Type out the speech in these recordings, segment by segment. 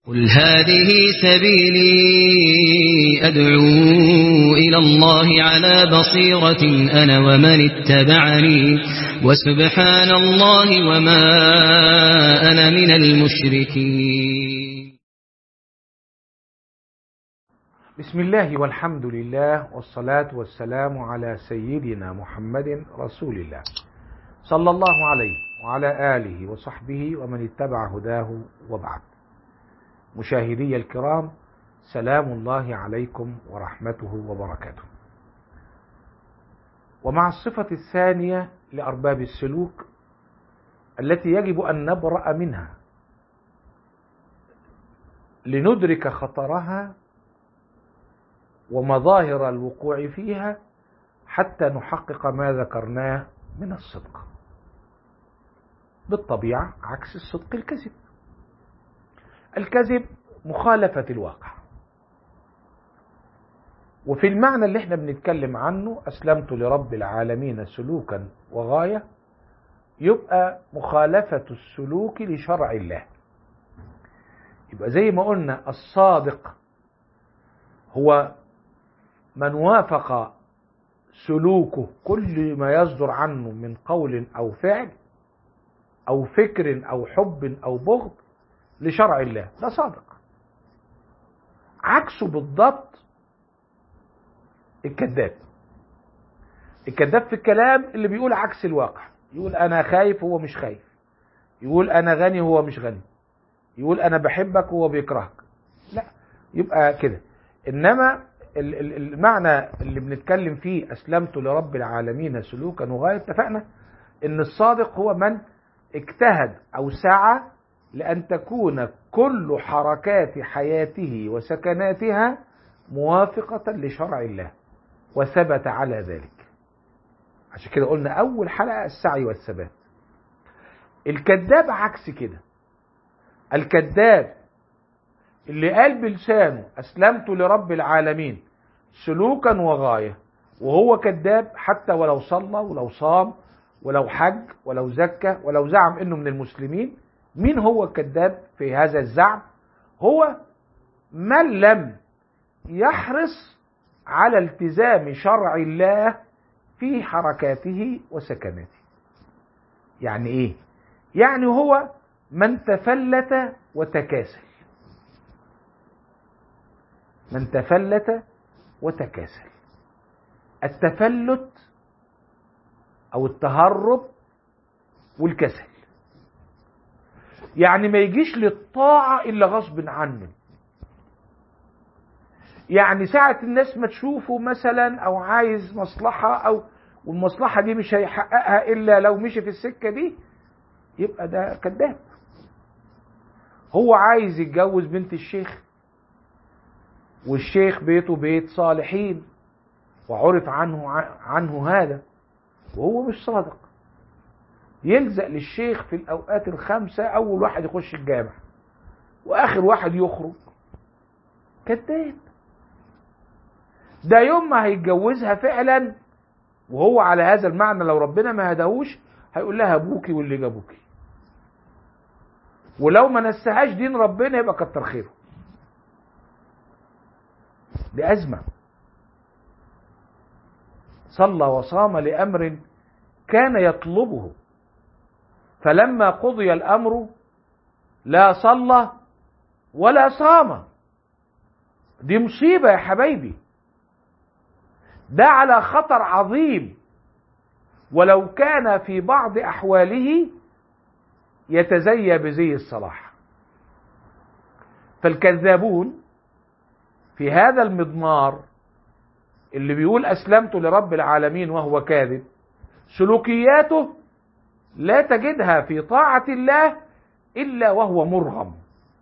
قل هذه سبيلي أدعو إلى الله على بصيرة أنا ومن اتبعني وسبحان الله وما أنا من المشركين بسم الله والحمد لله والصلاة والسلام على سيدنا محمد رسول الله صلى الله عليه وعلى آله وصحبه ومن اتبع هداه وبعد مشاهدي الكرام سلام الله عليكم ورحمته وبركاته ومع الصفة الثانية لأرباب السلوك التي يجب أن نبرأ منها لندرك خطرها ومظاهر الوقوع فيها حتى نحقق ما ذكرناه من الصدق بالطبيعة عكس الصدق الكذب الكذب مخالفة الواقع وفي المعنى اللي احنا بنتكلم عنه أسلمت لرب العالمين سلوكا وغاية يبقى مخالفة السلوك لشرع الله يبقى زي ما قلنا الصادق هو من وافق سلوكه كل ما يصدر عنه من قول أو فعل أو فكر أو حب أو بغض لشرع الله ده صادق عكسه بالضبط الكذاب الكذاب في الكلام اللي بيقول عكس الواقع يقول انا خايف هو مش خايف يقول انا غني هو مش غني يقول انا بحبك هو بيكرهك لا يبقى كده انما المعنى اللي بنتكلم فيه اسلمت لرب العالمين سلوكا وغايه اتفقنا ان الصادق هو من اجتهد او سعى لأن تكون كل حركات حياته وسكناتها موافقة لشرع الله وثبت على ذلك عشان كده قلنا أول حلقة السعي والثبات الكذاب عكس كده الكذاب اللي قال بلسانه أسلمت لرب العالمين سلوكا وغاية وهو كذاب حتى ولو صلى ولو صام ولو حج ولو زكى ولو زعم انه من المسلمين مين هو الكذاب في هذا الزعم هو من لم يحرص على التزام شرع الله في حركاته وسكناته يعني ايه يعني هو من تفلت وتكاسل من تفلت وتكاسل التفلت او التهرب والكسل يعني ما يجيش للطاعة إلا غصب عنه يعني ساعة الناس ما تشوفه مثلا أو عايز مصلحة أو والمصلحة دي مش هيحققها إلا لو مشي في السكة دي يبقى ده كذاب هو عايز يتجوز بنت الشيخ والشيخ بيته بيت صالحين وعرف عنه عنه هذا وهو مش صادق يلزق للشيخ في الأوقات الخمسة أول واحد يخش الجامع وآخر واحد يخرج كذاب ده يوم ما هيتجوزها فعلا وهو على هذا المعنى لو ربنا ما هداهوش هيقول لها ابوكي واللي جابوكي ولو ما نسهاش دين ربنا يبقى كتر خيره دي أزمة صلى وصام لأمر كان يطلبه فلما قضي الامر لا صلى ولا صام دي مصيبه يا حبايبي ده على خطر عظيم ولو كان في بعض احواله يتزيى بزي الصلاح فالكذابون في هذا المضمار اللي بيقول اسلمت لرب العالمين وهو كاذب سلوكياته لا تجدها في طاعة الله إلا وهو مرغم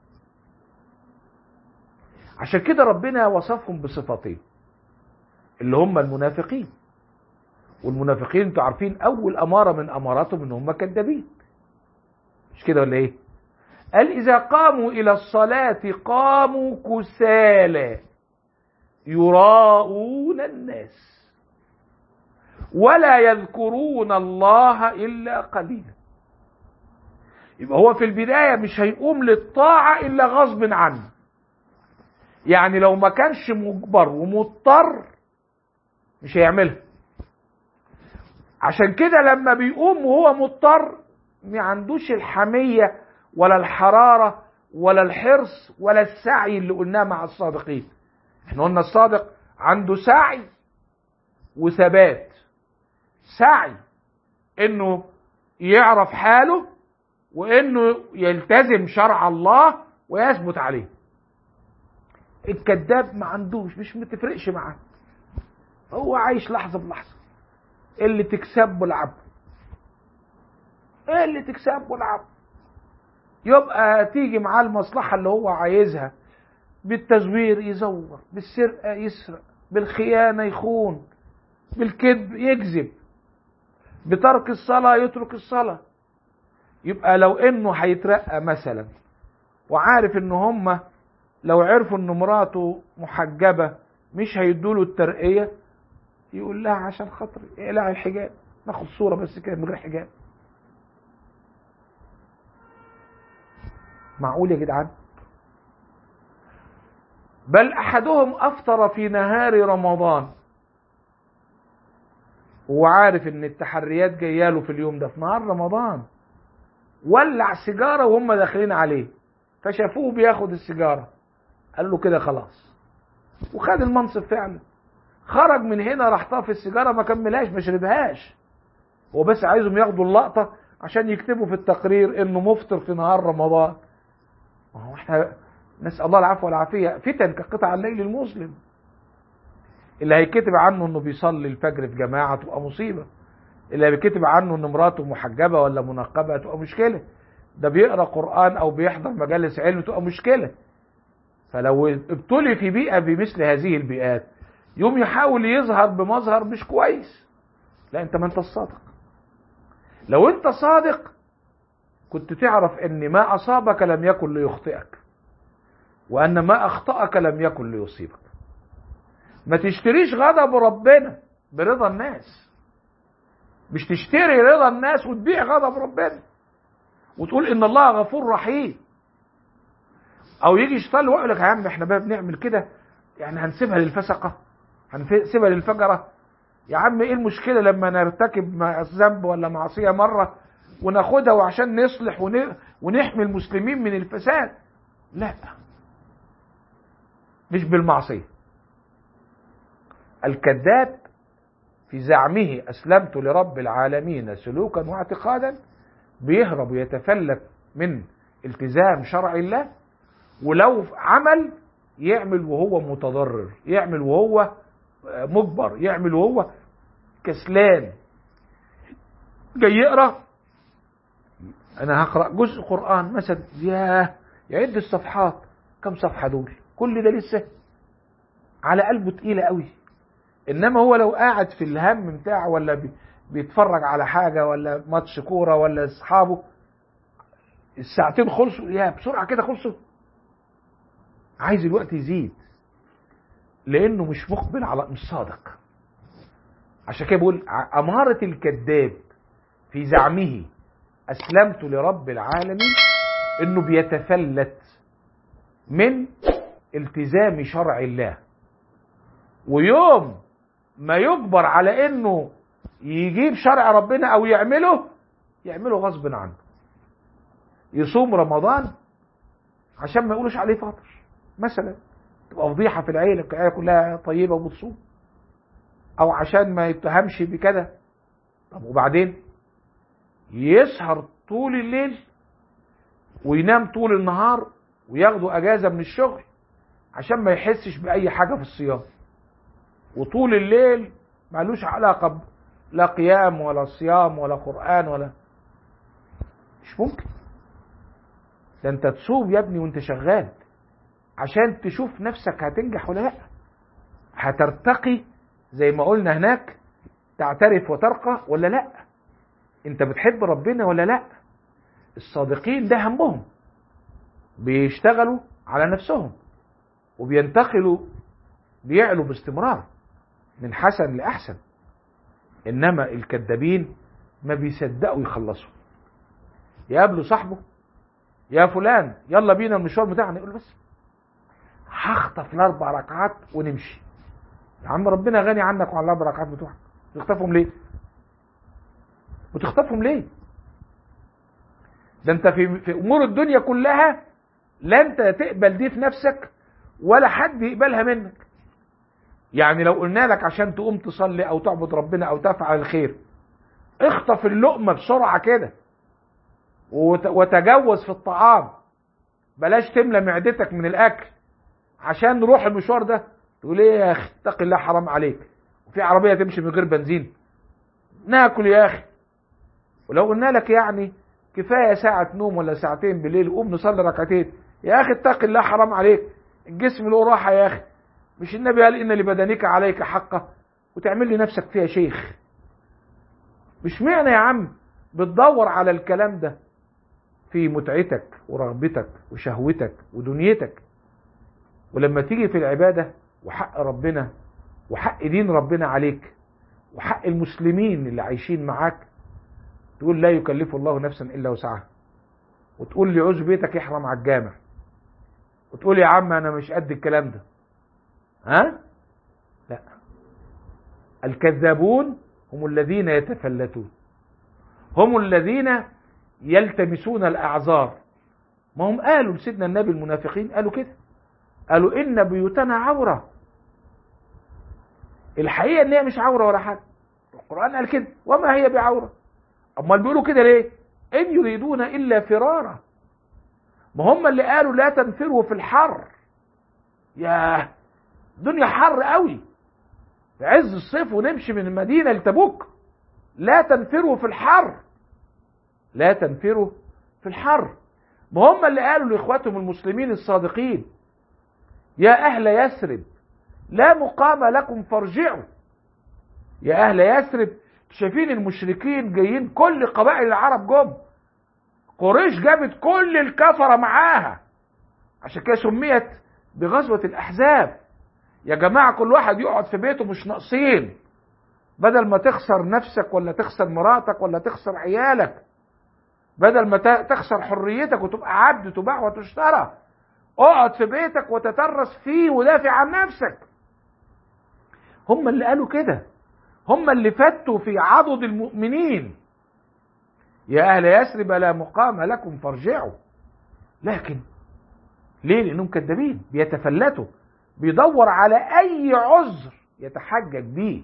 عشان كده ربنا وصفهم بصفتين اللي هم المنافقين والمنافقين انتوا عارفين أول أمارة من أماراتهم إن هم كذابين مش كده ولا إيه؟ قال إذا قاموا إلى الصلاة قاموا كسالى يراءون الناس ولا يذكرون الله إلا قليلا يبقى هو في البداية مش هيقوم للطاعة إلا غصب عنه يعني لو ما كانش مجبر ومضطر مش هيعملها عشان كده لما بيقوم وهو مضطر ما عندوش الحمية ولا الحرارة ولا الحرص ولا السعي اللي قلناه مع الصادقين احنا قلنا الصادق عنده سعي وثبات سعي انه يعرف حاله وانه يلتزم شرع الله ويثبت عليه الكذاب ما عندوش مش متفرقش معاه هو عايش لحظه بلحظه اللي تكسبه العب ايه اللي تكسبه العب يبقى تيجي معاه المصلحه اللي هو عايزها بالتزوير يزور بالسرقه يسرق بالخيانه يخون بالكذب يكذب بترك الصلاه يترك الصلاه يبقى لو انه هيترقى مثلا وعارف ان هم لو عرفوا ان مراته محجبه مش هيدوله الترقيه يقول لها عشان خاطري اقلع الحجاب ناخد صوره بس كده من غير حجاب معقول يا جدعان بل احدهم افطر في نهار رمضان وهو عارف ان التحريات جايه له في اليوم ده في نهار رمضان ولع سيجاره وهم داخلين عليه فشافوه بياخد السيجاره قال له كده خلاص وخد المنصب فعلا خرج من هنا راح طاف السيجاره ما كملهاش ما شربهاش هو بس عايزهم ياخدوا اللقطه عشان يكتبوا في التقرير انه مفطر في نهار رمضان ما هو احنا نسال الله العفو والعافيه فتن كقطع الليل المظلم اللي هيكتب عنه انه بيصلي الفجر في جماعه تبقى مصيبه اللي هيكتب عنه ان مراته محجبه ولا منقبه تبقى مشكله ده بيقرا قران او بيحضر مجالس علم تبقى مشكله فلو ابتلي في بيئه بمثل هذه البيئات يوم يحاول يظهر بمظهر مش كويس لا انت ما انت الصادق لو انت صادق كنت تعرف ان ما اصابك لم يكن ليخطئك وان ما اخطاك لم يكن ليصيبك ما تشتريش غضب ربنا برضا الناس مش تشتري رضا الناس وتبيع غضب ربنا وتقول ان الله غفور رحيم او يجي يشتغل ويقول لك يا عم احنا بقى بنعمل كده يعني هنسيبها للفسقه هنسيبها للفجره يا عم ايه المشكله لما نرتكب ذنب ولا معصيه مره وناخدها وعشان نصلح ونحمي المسلمين من الفساد لا مش بالمعصيه الكذاب في زعمه اسلمت لرب العالمين سلوكا واعتقادا بيهرب ويتفلت من التزام شرع الله ولو عمل يعمل وهو متضرر يعمل وهو مجبر يعمل وهو كسلان جاي يقرا انا هقرا جزء قران مثلا ياه يعد الصفحات كم صفحه دول كل ده لسه على قلبه تقيله قوي انما هو لو قاعد في الهم بتاعه ولا بي بيتفرج على حاجه ولا ماتش كوره ولا اصحابه الساعتين خلصوا يا بسرعه كده خلصوا عايز الوقت يزيد لانه مش مقبل على مش صادق عشان كده بقول اماره الكذاب في زعمه اسلمت لرب العالمين انه بيتفلت من التزام شرع الله ويوم ما يجبر على انه يجيب شرع ربنا او يعمله يعمله غصب عنه يصوم رمضان عشان ما يقولوش عليه فاطر مثلا تبقى فضيحه في العيله العيله كلها طيبه وبتصوم او عشان ما يتهمش بكده طب وبعدين يسهر طول الليل وينام طول النهار وياخدوا اجازه من الشغل عشان ما يحسش باي حاجه في الصيام وطول الليل مالوش علاقه لا قيام ولا صيام ولا قران ولا مش ممكن ده انت تصوم يا ابني وانت شغال عشان تشوف نفسك هتنجح ولا لا هترتقي زي ما قلنا هناك تعترف وترقى ولا لا انت بتحب ربنا ولا لا الصادقين ده همهم بيشتغلوا على نفسهم وبينتقلوا بيعلوا باستمرار من حسن لأحسن إنما الكذابين ما بيصدقوا يخلصوا يقابلوا صاحبه يا فلان يلا بينا المشوار بتاعنا يقول بس هخطف الاربع ركعات ونمشي يا عم ربنا غني عنك وعن الاربع ركعات بتوعك تخطفهم ليه وتخطفهم ليه ده انت في في امور الدنيا كلها لا انت تقبل دي في نفسك ولا حد يقبلها منك يعني لو قلنا لك عشان تقوم تصلي او تعبد ربنا او تفعل الخير اخطف اللقمة بسرعة كده وت- وتجوز في الطعام بلاش تملى معدتك من الاكل عشان نروح المشوار ده تقول ايه يا اخي اتق الله حرام عليك وفي عربية تمشي من غير بنزين ناكل يا اخي ولو قلنا لك يعني كفاية ساعة نوم ولا ساعتين بالليل قوم نصلي ركعتين يا اخي اتق الله حرام عليك الجسم له راحة يا اخي مش النبي قال ان لبدنك عليك حقه وتعمل لي نفسك فيها شيخ مش معنى يا عم بتدور على الكلام ده في متعتك ورغبتك وشهوتك ودنيتك ولما تيجي في العبادة وحق ربنا وحق دين ربنا عليك وحق المسلمين اللي عايشين معاك تقول لا يكلف الله نفسا الا وسعها وتقول لي عوز بيتك يحرم على الجامع وتقول يا عم انا مش قد الكلام ده ها لا الكذابون هم الذين يتفلتون هم الذين يلتمسون الاعذار ما هم قالوا لسيدنا النبي المنافقين قالوا كده قالوا ان بيوتنا عوره الحقيقه ان هي مش عوره ولا حاجه القران قال كده وما هي بعوره امال بيقولوا كده ليه ان يريدون الا فرارا ما هم اللي قالوا لا تنفروا في الحر يا الدنيا حر قوي في عز الصيف ونمشي من المدينة لتبوك لا تنفروا في الحر لا تنفروا في الحر ما هم اللي قالوا لاخواتهم المسلمين الصادقين يا اهل يثرب لا مقام لكم فارجعوا يا اهل يثرب شايفين المشركين جايين كل قبائل العرب جم قريش جابت كل الكفره معاها عشان كده سميت بغزوه الاحزاب يا جماعه كل واحد يقعد في بيته مش ناقصين بدل ما تخسر نفسك ولا تخسر مراتك ولا تخسر عيالك بدل ما ت- تخسر حريتك وتبقى عبد تباع وتشترى اقعد في بيتك وتترس فيه ودافع عن نفسك هم اللي قالوا كده هم اللي فتوا في عضد المؤمنين يا اهل يثرب لا مقام لكم فارجعوا لكن ليه لانهم كذابين بيتفلتوا بيدور على اي عذر يتحجج بيه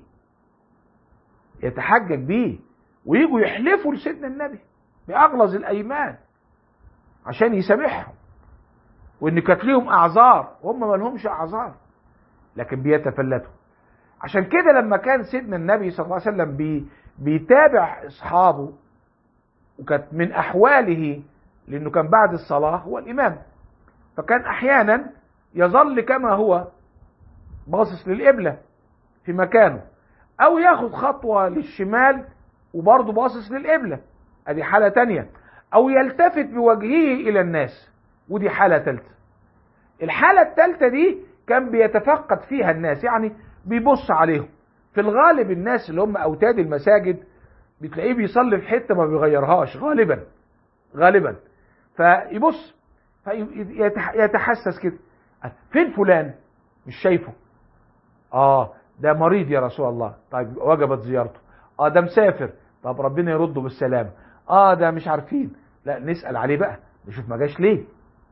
يتحجج بيه ويجوا يحلفوا لسيدنا النبي باغلظ الايمان عشان يسامحهم وان كانت ليهم اعذار وهم ما لهمش اعذار لكن بيتفلتوا عشان كده لما كان سيدنا النبي صلى الله عليه وسلم بي بيتابع اصحابه وكانت من احواله لانه كان بعد الصلاه هو الامام فكان احيانا يظل كما هو باصص للقبله في مكانه او ياخد خطوه للشمال وبرضه باصص للقبله ادي حاله تانية او يلتفت بوجهه الى الناس ودي حاله ثالثه الحاله الثالثه دي كان بيتفقد فيها الناس يعني بيبص عليهم في الغالب الناس اللي هم اوتاد المساجد بتلاقيه بيصلي في حته ما بيغيرهاش غالبا غالبا فيبص فيتحسس كده فين فلان مش شايفه اه ده مريض يا رسول الله طيب وجبت زيارته اه ده مسافر طب ربنا يرده بالسلامه اه ده مش عارفين لا نسال عليه بقى نشوف ما جاش ليه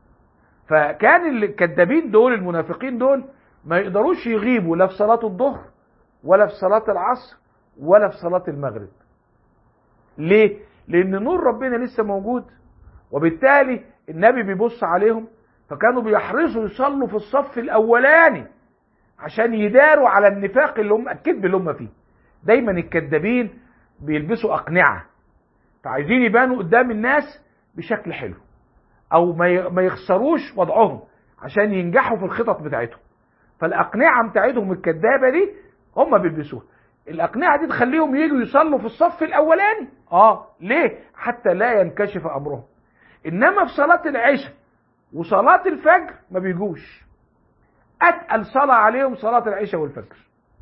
فكان الكذابين دول المنافقين دول ما يقدروش يغيبوا لا في صلاه الظهر ولا في صلاه العصر ولا في صلاه المغرب ليه لان نور ربنا لسه موجود وبالتالي النبي بيبص عليهم فكانوا بيحرصوا يصلوا في الصف الاولاني عشان يداروا على النفاق اللي هم الكذب اللي هم فيه دايما الكذابين بيلبسوا اقنعه فعايزين يبانوا قدام الناس بشكل حلو او ما ما يخسروش وضعهم عشان ينجحوا في الخطط بتاعتهم فالاقنعه بتاعتهم الكذابه دي هم بيلبسوها الاقنعه دي تخليهم يجوا يصلوا في الصف الاولاني اه ليه حتى لا ينكشف امرهم انما في صلاه العشاء وصلاه الفجر ما بيجوش اتقل صلاه عليهم صلاه العشاء والفجر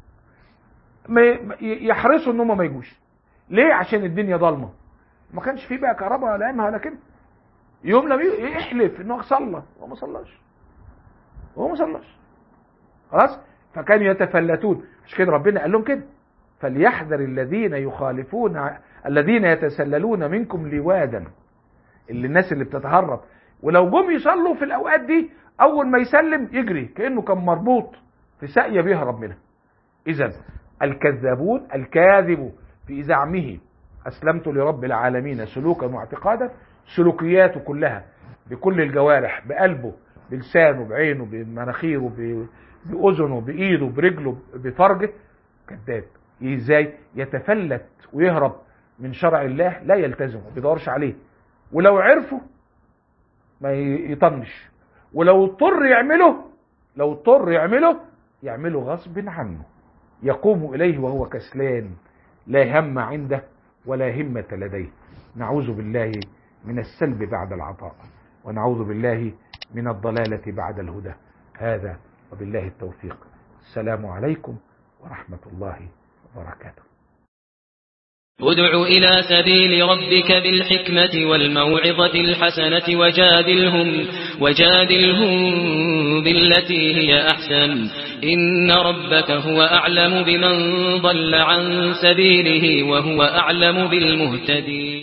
ما يحرصوا ان هم ما يجوش ليه عشان الدنيا ضلمه ما كانش فيه بقى كهرباء ولا امها ولا كده يوم لما يحلف انه صلى هو ما صلاش هو ما صلاش خلاص فكانوا يتفلتون مش كده ربنا قال لهم كده فليحذر الذين يخالفون ع- الذين يتسللون منكم لوادا اللي الناس اللي بتتهرب ولو جم يصلوا في الاوقات دي اول ما يسلم يجري كانه كان مربوط في ساقيه بيهرب منها اذا الكذابون الكاذب في زعمه اسلمت لرب العالمين سلوكا واعتقادا سلوكياته كلها بكل الجوارح بقلبه بلسانه بعينه بمناخيره ب- باذنه بايده برجله بفرجه كذاب ازاي يتفلت ويهرب من شرع الله لا يلتزم ما بيدورش عليه ولو عرفه ما ي- يطنش ولو اضطر يعمله لو اضطر يعمله يعمله غصب عنه يقوم إليه وهو كسلان لا هم عنده ولا همة لديه نعوذ بالله من السلب بعد العطاء ونعوذ بالله من الضلالة بعد الهدى هذا وبالله التوفيق السلام عليكم ورحمة الله وبركاته ادع إلى سبيل ربك بالحكمة والموعظة الحسنة وجادلهم وجادلهم بالتي هي أحسن إن ربك هو أعلم بمن ضل عن سبيله وهو أعلم بالمهتدين